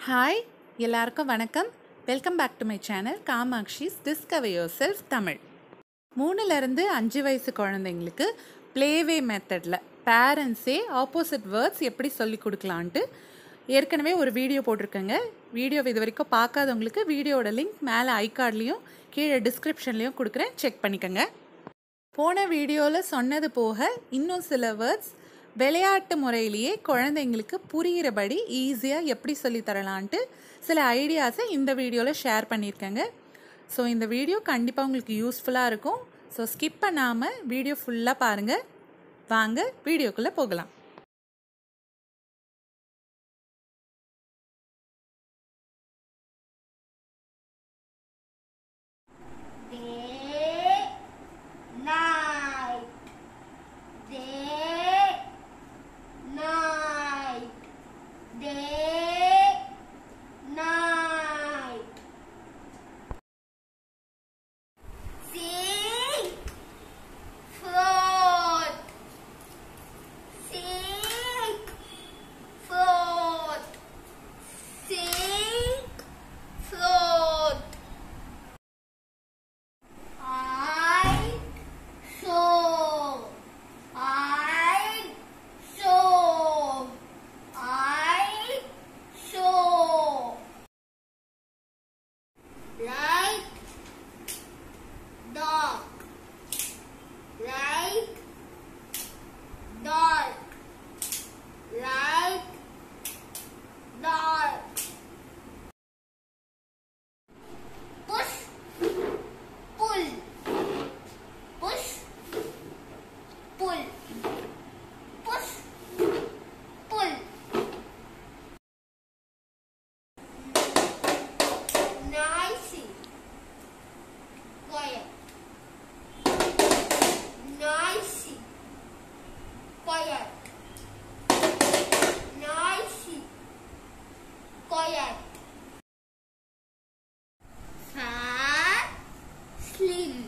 Hi எல்லாருக்கும் வணக்கம் welcome back to my channel Kamakshi's discover yourself Tamil மூணுலேருந்து அஞ்சு வயசு குழந்தைங்களுக்கு ப்ளேவே மெத்தடில் பேரண்ட்ஸே ஆப்போசிட் வேர்ட்ஸ் எப்படி சொல்லி கொடுக்கலான்ட்டு ஏற்கனவே ஒரு வீடியோ போட்டிருக்கேங்க வீடியோ இது வரைக்கும் பார்க்காதவங்களுக்கு வீடியோட லிங்க் மேலே ஐகார்ட்லேயும் கீழே டிஸ்கிரிப்ஷன்லேயும் கொடுக்குறேன் செக் பண்ணிக்கோங்க போன வீடியோவில் சொன்னது போக இன்னும் சில வேர்ட்ஸ் விளையாட்டு முறையிலேயே குழந்தைங்களுக்கு புரிகிறபடி ஈஸியாக எப்படி சொல்லித் தரலான்ட்டு சில ஐடியாஸை இந்த வீடியோவில் ஷேர் பண்ணியிருக்கேங்க ஸோ இந்த வீடியோ கண்டிப்பாக உங்களுக்கு யூஸ்ஃபுல்லாக இருக்கும் ஸோ ஸ்கிப் பண்ணாமல் வீடியோ ஃபுல்லாக பாருங்கள் வாங்க வீடியோக்குள்ளே போகலாம் Day, night. Day, night. Day, night. Sing, float. Sing, float. Sing, float. I saw. I saw. I saw. Light, dark. Light, dark. Light, dark. Push, pull. Push, pull. Push, pull. Noisy. Quiet. Noisy. Quiet. Noisy. Quiet. Fat, slim.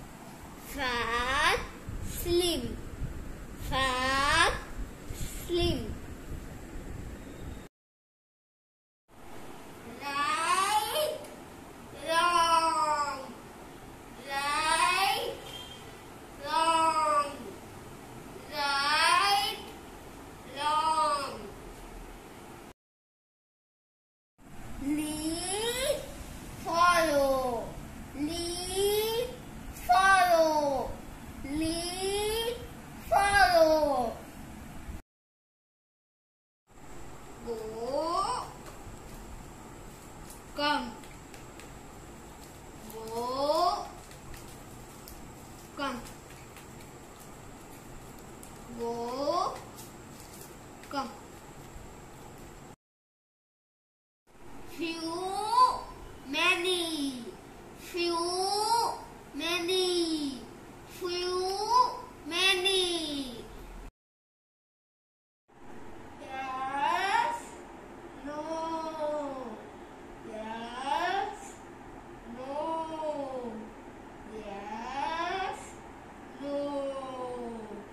Fat, slim. Fat, slim. Right, long. Right, long. Right, long. Lead, follow. Lead, follow. Lead, follow. Go, come. Go, come. Go, come. Few, many. Few, many. Few, many. Yes, no. Yes, no. Yes, no.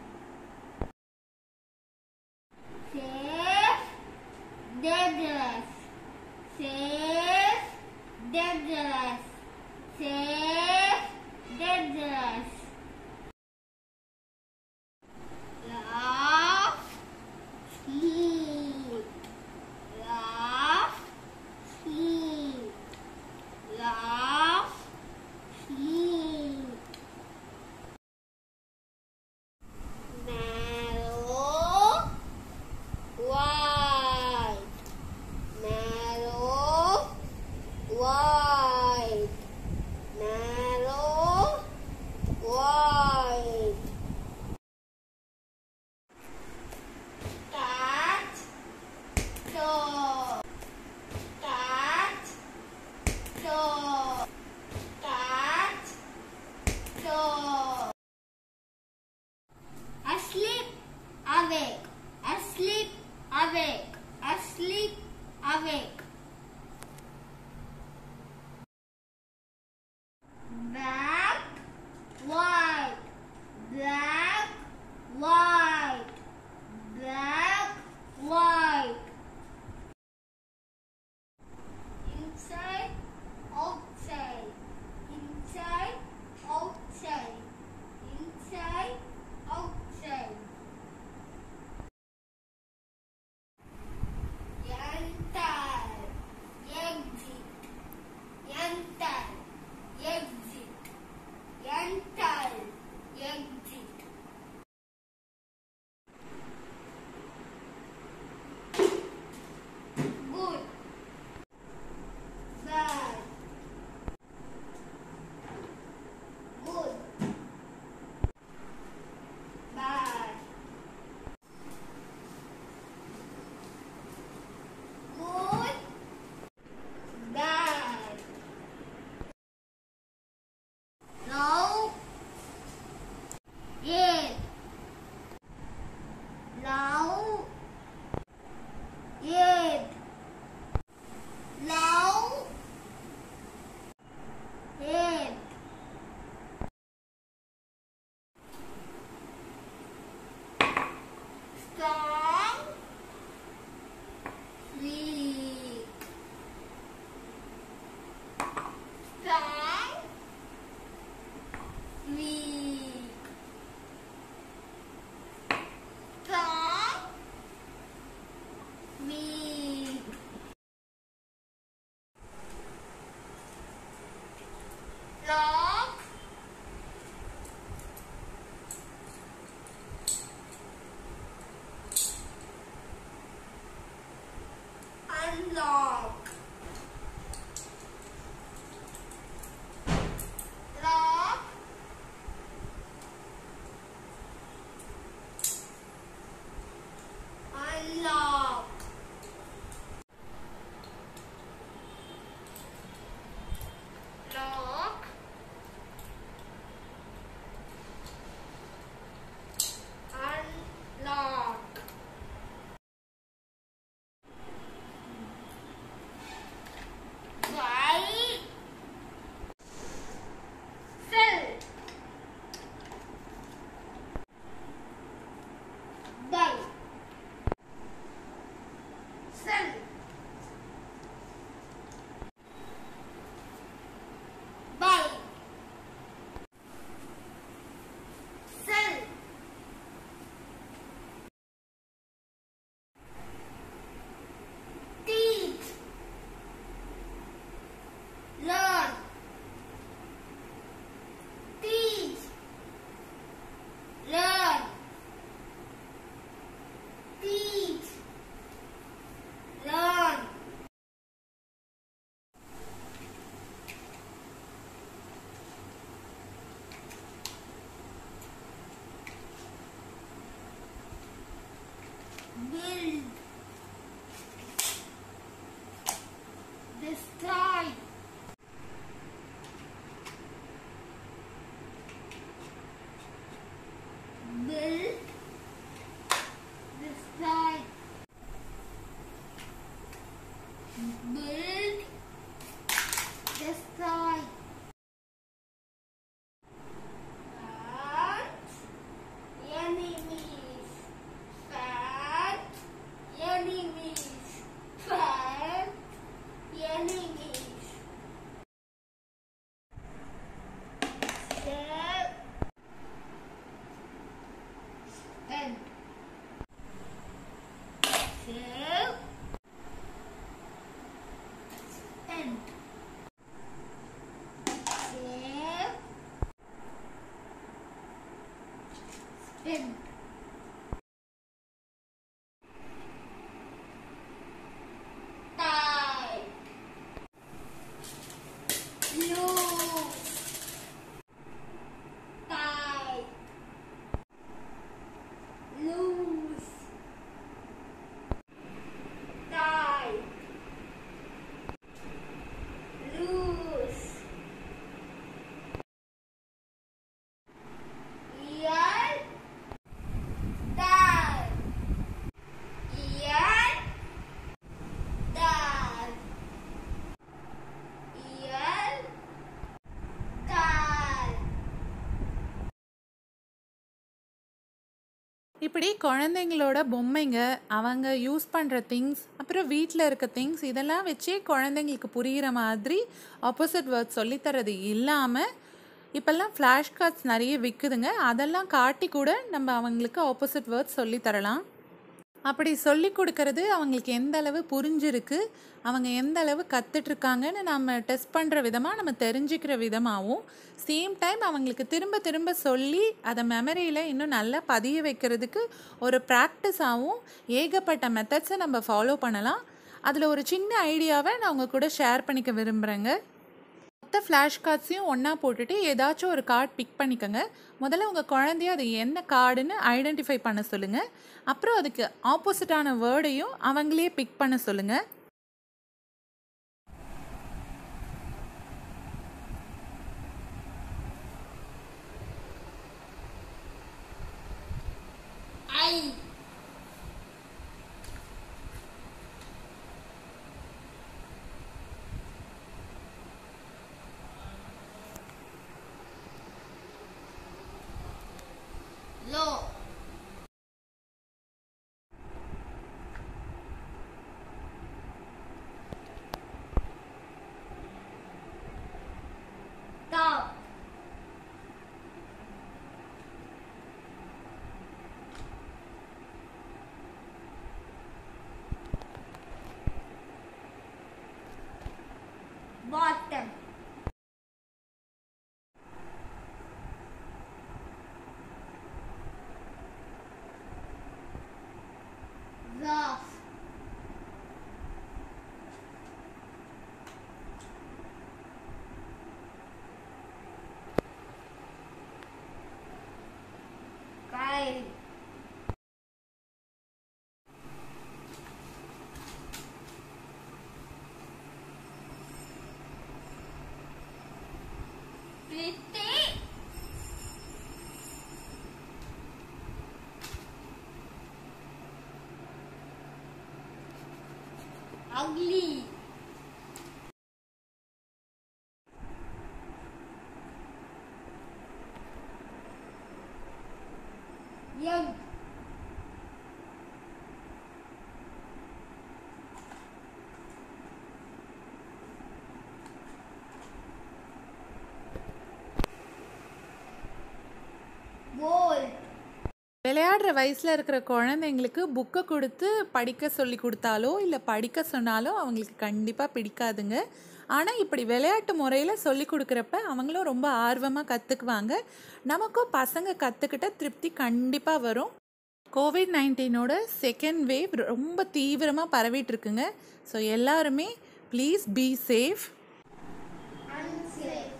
Safe, dangerous. Safe, dangerous. Safe, dangerous. Laugh, smooth. Laugh, smooth. Laugh, smooth. Narrow, wide. Narrow, wide. destroy, build, destroy, build, destroy. And enemies, and enemies, and enemies. Step and step and step spin. Die. Lose. Die. Lose. Die. Lose. Ian. Die. Ian. Die. Ian. Die. இப்படி குழந்தைங்களோட பொம்மைங்க அவங்க use பண்ணுற things அப்புறம் வீட்டில் இருக்க things இதெல்லாம் வச்சே குழந்தைங்களுக்கு புரிகிற மாதிரி ஆப்போசிட் வேர்ட்ஸ் சொல்லித்தரது இல்லாமல் இப்போல்லாம் ஃப்ளாஷ் கார்ட்ஸ் நிறைய விற்குதுங்க அதெல்லாம் காட்டி கூட நம்ம அவங்களுக்கு ஆப்போசிட் வேர்ட்ஸ் சொல்லித்தரலாம் அப்படி சொல்லி கொடுக்கறது அவங்களுக்கு எந்த அளவு புரிஞ்சிருக்கு அவங்க எந்த அளவு கற்றுட்ருக்காங்கன்னு நம்ம டெஸ்ட் பண்ணுற விதமாக நம்ம தெரிஞ்சுக்கிற விதமாகவும் சேம் டைம் அவங்களுக்கு திரும்ப திரும்ப சொல்லி அதை மெமரியில் இன்னும் நல்லா பதிய வைக்கிறதுக்கு ஒரு ப்ராக்டிஸாகவும் ஏகப்பட்ட மெத்தட்ஸை நம்ம ஃபாலோ பண்ணலாம் அதில் ஒரு சின்ன ஐடியாவை நான் உங்கள் கூட ஷேர் பண்ணிக்க விரும்புகிறேங்க மொத்த ஃப்ளாஷ் கார்ட்ஸையும் ஒன்றா போட்டுட்டு ஏதாச்சும் ஒரு கார்டு பிக் பண்ணிக்கோங்க முதல்ல உங்கள் குழந்தைய அது என்ன கார்டுன்னு ஐடென்டிஃபை பண்ண சொல்லுங்கள் அப்புறம் அதுக்கு ஆப்போசிட்டான வேர்டையும் அவங்களே பிக் பண்ண சொல்லுங்கள் I. Low. Top. Bottom. Rough. Kyle. Pretty. Ugly. Young. Bold. விளையாடுற வயசில் இருக்கிற குழந்தைங்களுக்கு புக்கை கொடுத்து படிக்க சொல்லி கொடுத்தாலோ இல்லை படிக்க சொன்னாலோ அவங்களுக்கு கண்டிப்பாக பிடிக்காதுங்க ஆனால் இப்படி விளையாட்டு முறையில் சொல்லி கொடுக்குறப்ப அவங்களும் ரொம்ப ஆர்வமாக கற்றுக்குவாங்க நமக்கும் பசங்க கற்றுக்கிட்ட திருப்தி கண்டிப்பாக வரும் கோவிட் நைன்டீனோட செகண்ட் வேவ் ரொம்ப தீவிரமாக பரவிட்டு இருக்குங்க ஸோ எல்லாருமே ப்ளீஸ் பி சேஃப் Unsafe.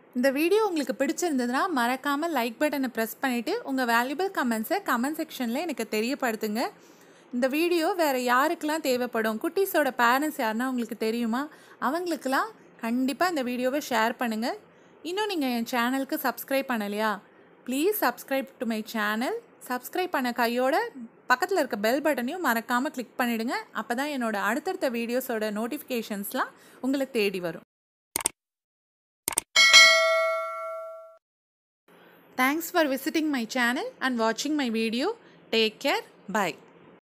இந்த வீடியோ உங்களுக்கு பிடிச்சிருந்ததுன்னா மறக்காமல் லைக் பட்டனை ப்ரெஸ் பண்ணிவிட்டு உங்கள் வேல்யூபிள் கமெண்ட்ஸை கமெண்ட் செக்ஷனில் எனக்கு தெரியப்படுத்துங்க இந்த வீடியோ வேறு யாருக்கெல்லாம் தேவைப்படும் குட்டீஸோட பேரண்ட்ஸ் யாருன்னா உங்களுக்கு தெரியுமா அவங்களுக்கெல்லாம் கண்டிப்பாக இந்த வீடியோவை ஷேர் பண்ணுங்கள் இன்னும் நீங்கள் என் சேனலுக்கு சப்ஸ்கிரைப் பண்ணலையா please subscribe to my channel subscribe பண்ண கையோட பக்கத்தில் இருக்க பெல் பட்டனையும் மறக்காமல் கிளிக் பண்ணிவிடுங்க அப்போ தான் என்னோட அடுத்தடுத்த வீடியோஸோட நோட்டிஃபிகேஷன்ஸ்லாம் உங்களை தேடி வரும் Thanks for visiting my channel and watching my video. Take care. Bye.